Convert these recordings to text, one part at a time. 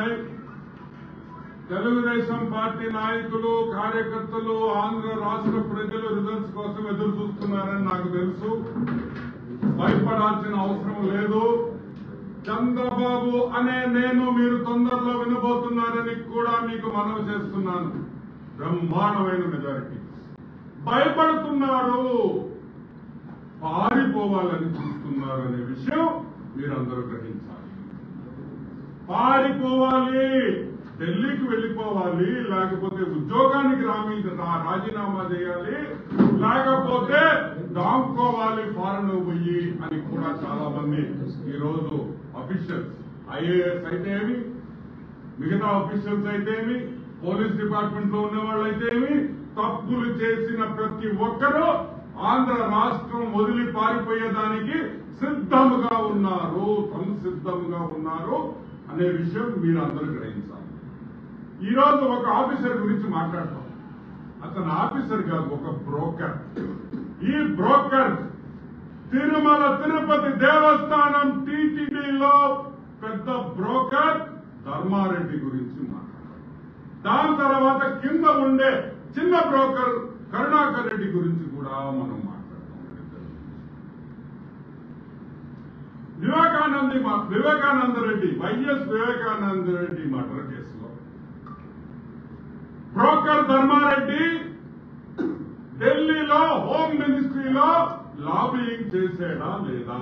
ఉన్నాయి తెలుగుదేశం పార్టీ నాయకులు కార్యకర్తలు ఆంధ్ర రాష్ట్ర ప్రజలు రిజల్ట్స్ కోసం ఎదురు చూస్తున్నారని నాకు తెలుసు భయపడాల్సిన అవసరం లేదు చంద్రబాబు అనే నేను మీరు తొందరలో వినబోతున్నారని కూడా మీకు మనవి చేస్తున్నాను బ్రహ్మాండమైన మెజారిటీ భయపడుతున్నారు పారిపోవాలని చూస్తున్నారు అనే విషయం మీరందరూ గ్రహించాలి పారిపోవాలి ఢిల్లీకి వెళ్ళిపోవాలి లేకపోతే ఉద్యోగానికి రామి రా- రాజీనామా చేయాలి లేకపోతే దాంకోవాలి ఫారెన్ పోయి అని కూడా చాలా మంది ఈ రోజు అఫీషియల్స్ ఐఏఎస్ అయితే ఏమి మిగతా అఫీషియల్స్ అయితే ఏమి పోలీస్ డిపార్ట్మెంట్ లో ఉన్న వాళ్ళు అయితే ఏమి తప్పులు చేసిన ప్రతి ఒక్కరూ ఆంధ్ర రాష్ట్రం వదిలి పారిపోయేదానికి సిద్ధముగా ఉన్నారు సంసిద్ధంగా ఉన్నారు అనే విషయం మీరు అందరూ గ్రహించాలి ఈ రోజు ఒక ఆఫీసర్ గురించి మాట్లాడతాం అతను ఆఫీసర్ కాదు ఒక బ్రోకర్ ఈ బ్రోకర్ తిరుమల తిరుపతి దేవస్థానం టీటీడీలో పెద్ద బ్రోకర్ ధర్మారెడ్డి గురించి మాట్లాడారు దాని తర్వాత కింద ఉండే చిన్న బ్రోకర్ కరుణాకర్ రెడ్డి గురించి కూడా మనం మాట్లాడతాం వివేకానంది మా- వివేకానంద రెడ్డి వైఎస్ వివేకానంద రెడ్డి మర్డర్ కేసులో బ్రోకర్ ధర్మారెడ్డి ఢిల్లీలో హోమ్ మినిస్ట్రీలో లాబియింగ్ చేసేడా లేదా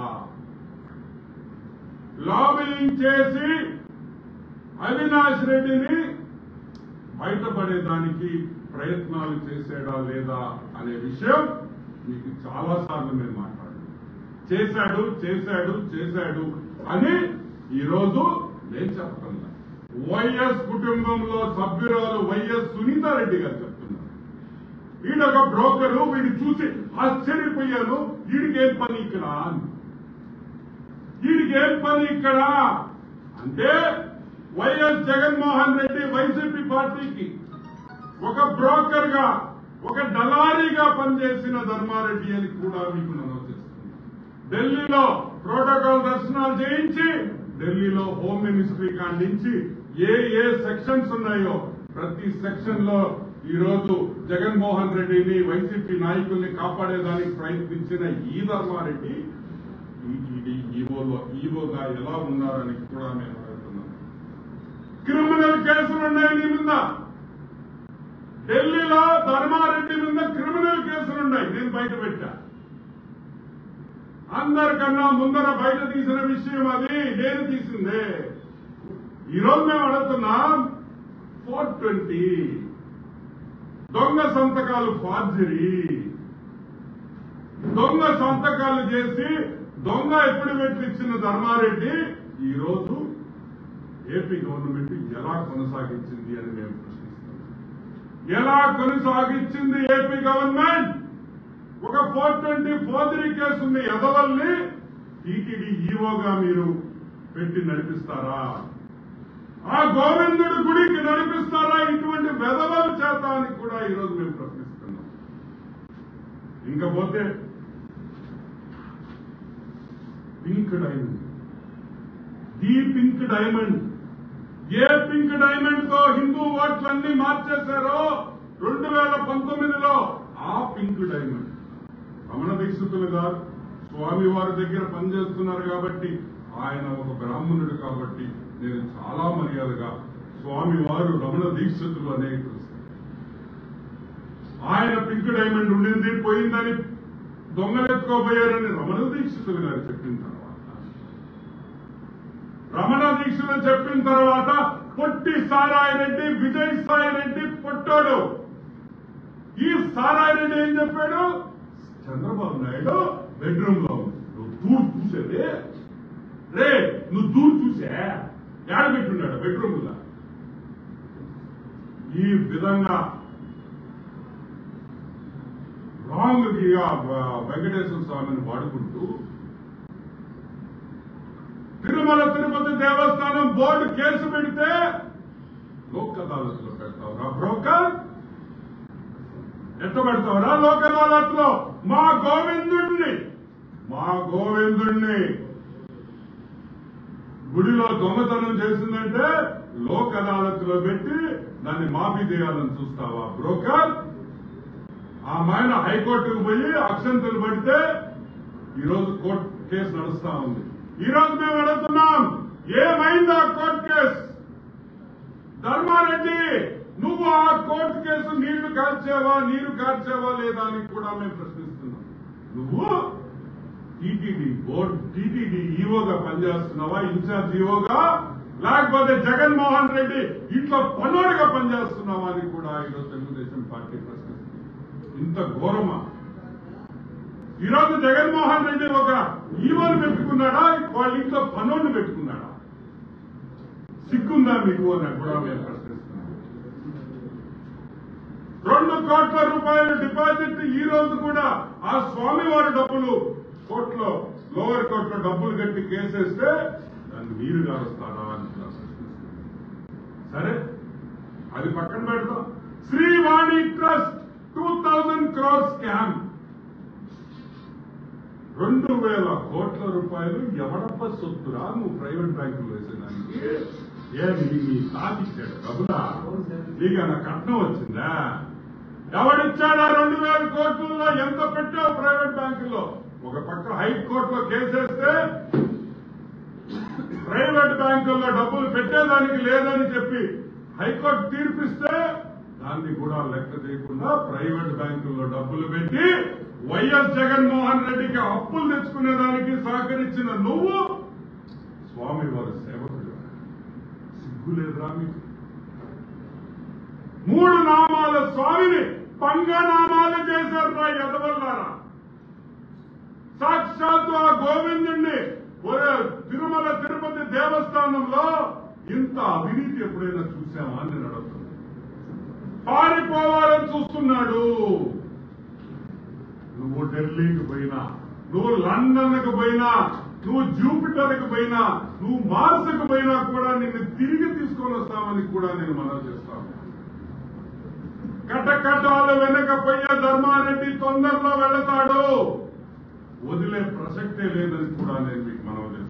లాబియింగ్ చేసి అవినాష్ రెడ్డిని బయటపడేదానికి ప్రయత్నాలు చేసాడా లేదా అనే విషయం మీకు చాలా సార్లు మేము మాట్లాడాం చేశాడు చేశాడు చేశాడు అని ఈరోజు నేను చెప్తున్నా వైఎస్ కుటుంబంలో సభ్యురాలు వైఎస్ సునీతారెడ్డి గారు చెప్తున్నారు వీడొక బ్రోకరు వీడు చూసి ఆశ్చర్యపోయాను వీడికి ఏం పని ఇక్కడ అని వీడికి ఏం పని ఇక్కడ అంటే వైఎస్ జగన్మోహన్ రెడ్డి వైసీపీ పార్టీకి ఒక బ్రోకర్ గా ఒక దళారీగా పనిచేసిన ధర్మారెడ్డి అని కూడా మీకు మనం చేస్తున్నాం ఢిల్లీలో ప్రోటోకాల్ దర్శనాలు చేయించి ఢిల్లీలో హోమ్ మినిస్ట్రీ కాండించి ఏ ఏ సెక్షన్స్ ఉన్నాయో ప్రతి సెక్షన్ లో ఈ రోజు జగన్మోహన్ రెడ్డిని వైసీపీ నాయకుల్ని కాపాడేదానికి ప్రయత్నించిన ఈ ధర్మారెడ్డి టీటీడీ ఈవోలో ఈవోగా ఎలా ఉన్నారని కూడా మేము అడుగుతున్నాం క్రిమినల్ కేసులు ఉన్నాయి నీ మీద ఢిల్లీలో ధర్మారెడ్డి మీద క్రిమినల్ కేసులు ఉన్నాయి నేను బయట పెట్టా అందరికన్నా ముందర బయట తీసిన విషయం అది నేను తీసిందే ఈరోజు మేము అడుగుతున్నాం ఫోర్ ట్వంటీ దొంగ సంతకాలు ఫార్జరీ దొంగ సంతకాలు చేసి దొంగ ఎప్పుడు పెట్టించిన ధర్మారెడ్డి ఈ రోజు ఏపీ గవర్నమెంట్ ఎలా కొనసాగించింది అని మేము ప్రశ్నిస్తున్నాం ఎలా కొనసాగించింది ఏపీ గవర్నమెంట్ ఒక ఫోర్ ట్వంటీ ఫోర్జరీ కేసు ఉంది ఎదవల్ని టీటీడీ ఈవోగా మీరు పెట్టి నడిపిస్తారా ఆ గోవిందుడి గుడికి నడిపిస్తారా ఇటువంటి వెధవల చేత అని కూడా ఈరోజు మేము ప్రశ్నిస్తున్నాం ఇంకపోతే pink diamond the pink diamond a pink diamond తో హిందూ ఓట్లన్నీ మార్చేశారో రెండు వేల పంతొమ్మిదిలో ఆ పింక్ డైమండ్ రమణ దీక్షితులు గారు స్వామి వారి దగ్గర పనిచేస్తున్నారు కాబట్టి ఆయన ఒక బ్రాహ్మణుడు కాబట్టి నేను చాలా మర్యాదగా స్వామి వారు రమణ దీక్షితులు అనే పిలుస్తాను ఆయన పింక్ డైమండ్ ఉండింది పోయిందని దొంగలెత్తుకోబోయారని రమణ దీక్షితులు గారు చెప్పిన తర్వాత రమణ దీక్షలు చెప్పిన తర్వాత పొట్టి సారాయి రెడ్డి విజయ్ సాయి రెడ్డి పొట్టాడు ఈ సారాయి రెడ్డి ఏం చెప్పాడు చంద్రబాబు నాయుడు బెడ్రూమ్ లో ఉంది. నువ్వు దూరు చూసేది రే నువ్వు దూరు చూసే ఏడ పెట్టున్నాడు బెడ్రూమ్ లో ఈ విధంగా రాంగ్ వెంకటేశ్వర స్వామిని వాడుకుంటూ తిరుమల తిరుపతి దేవస్థానం బోర్డు కేసు పెడితే లోక్ అదాలత్లో పెడతావురా బ్రోకర్ ఎట్ట పెడతావురా లోక్ అదాలత్ లో మా గోవిందుణ్ణి మా గోవిందుణ్ణి గుడిలో దొంగతనం చేసిందంటే లోక్ అదాలత్లో పెట్టి దాన్ని మాఫీ చేయాలని చూస్తావా బ్రోకర్ ఆ మాయన హైకోర్టుకు పోయి అక్షంతలు పడితే ఈ రోజు కోర్టు కేసు నడుస్తా ఉంది ఈ రోజు మేము అడుగుతున్నాం ఏమైందా కోర్టు కేసు ధర్మారెడ్డి నువ్వు ఆ కోర్టు కేసు నీళ్లు కార్చావా నీరు కార్చావా లేదా అని కూడా మేము ప్రశ్నిస్తున్నాం నువ్వు టీటీడీ బోర్డు టీటీడీ ఈఓగా పనిచేస్తున్నావా ఇన్ఛార్జ్ ఈఓగా లేకపోతే జగన్మోహన్ రెడ్డి ఇంట్లో పనుడుగా పనిచేస్తున్నావా అని కూడా ఈరోజు తెలుగుదేశం పార్టీ ప్రశ్నిస్తుంది ఇంత ఘోరమా ఈరోజు జగన్మోహన్ రెడ్డి ఒక ఈవోని పెట్టుకున్నాడా వాళ్ళ ఇంట్లో పనుడిని పెట్టుకున్నాడా సిగ్గుందా మీకు అని కూడా మేము ప్రశ్నిస్తున్నాం రెండు కోట్ల రూపాయల డిపాజిట్ ఈ రోజు కూడా ఆ స్వామివారి డబ్బులు కోర్టులో లోవర్ కోర్టులో డబ్బులు కట్టి కేసేస్తే దాన్ని మీరు కారుస్తారా అని కూడా ప్రశ్నిస్తున్నాం. సరే అది పక్కన పెడతాం Srivani trust two thousand crore scam రెండు వేల కోట్ల రూపాయలు ఎవడప్ప సొత్తురా నువ్వు ప్రైవేట్ బ్యాంకులు వేసేదానికి ఏ నీ నీ తాకిచ్చాడు డబ్బులా నీకన్నా కట్నం వచ్చిందా ఎవడిచ్చాడా రెండు వేల కోట్లలో ఎంత పెట్టావు ప్రైవేట్ బ్యాంకుల్లో ఒక పక్క హైకోర్టులో కేసేస్తే ప్రైవేట్ బ్యాంకుల్లో డబ్బులు పెట్టేదానికి లేదని చెప్పి హైకోర్టు తీర్పిస్తే దాన్ని కూడా లెక్క చేయకుండా ప్రైవేట్ బ్యాంకుల్లో డబ్బులు పెట్టి వైఎస్ జగన్మోహన్ రెడ్డికి అప్పులు తెచ్చుకునేదానికి సహకరించిన నువ్వు స్వామి వారి సేవకుడు సిగ్గులేదురా మీకు మూడు నామాల స్వామిని పంగనామాలు చేశారు రా ఎదవల్లారా సాక్షాత్తు ఆ గోవిందుణ్ణి ఒరే తిరుమల తిరుపతి దేవస్థానంలో ఇంత అవినీతి ఎప్పుడైనా చూసామా అని నేను అడుగుతున్నాను పారిపోవాలని చూస్తున్నాడు నువ్వు ఢిల్లీకి పోయినా నువ్వు లండన్కి పోయినా నువ్వు జూపిటర్కి పోయినా నువ్వు మార్స్కి పోయినా కూడా నిన్ను తిరిగి తీసుకొని వస్తామని కూడా నేను మనవి చేస్తాను కటకటాలు వెనక పోయే ధర్మారెడ్డి తొందరలో వెళతాడు వదిలే ప్రసక్తే లేదని కూడా నేను మీకు మనవి